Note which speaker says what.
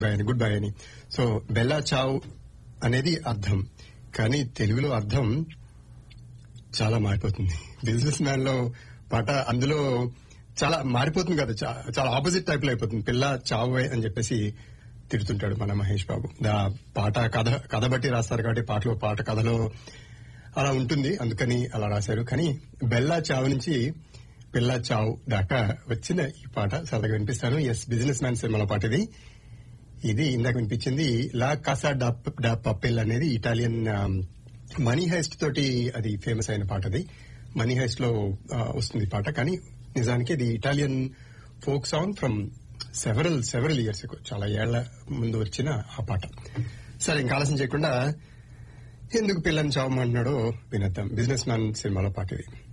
Speaker 1: by అని good bye అని so Bella Ciao అనేది అర్థం కానీ తెలుగులో అర్థం చాలా మారిపోతుంది బిజినెస్ మ్యాన్ లో పాట అందులో చాలా మారిపోతుంది కదా చా- చాలా ఆపోజిట్ టైప్ లో అయిపోతుంది పిల్ల చావే అని చెప్పేసి తిడుతుంటాడు మన మహేష్ బాబు ఆ పాట కథ కథ బట్టి రాస్తారు కాబట్టి పాటలో పాట కథలో అలా ఉంటుంది అందుకని అలా రాశారు కానీ బెల్లా చావు నుంచి పిల్ల చావు దాకా వచ్చిన ఈ పాట సరదాగా వినిపిస్తాను ఎస్ బిజినెస్ మ్యాన్ సినిమాలో పాట ఇది ఇది ఇందాక వినిపించింది లా కాసా డా డా పప్పెల్ అనేది ఇటాలియన్ మనీ హైస్ట్ తోటి అది ఫేమస్ అయిన పాట అది మనీ హైస్ట్ లో ఆ, వస్తుంది ఈ పాట కానీ నిజానికి ఇది Italian folk song from several several years చాలా ఏళ్ల ముందు వచ్చిన ఆ పాట సరే ఇంకా ఆలస్యం చేయకుండా ఎందుకు పిల్లని చావమంటున్నాడో వినేద్దాం బిజినెస్ మ్యాన్ సినిమాలో పాట ఇది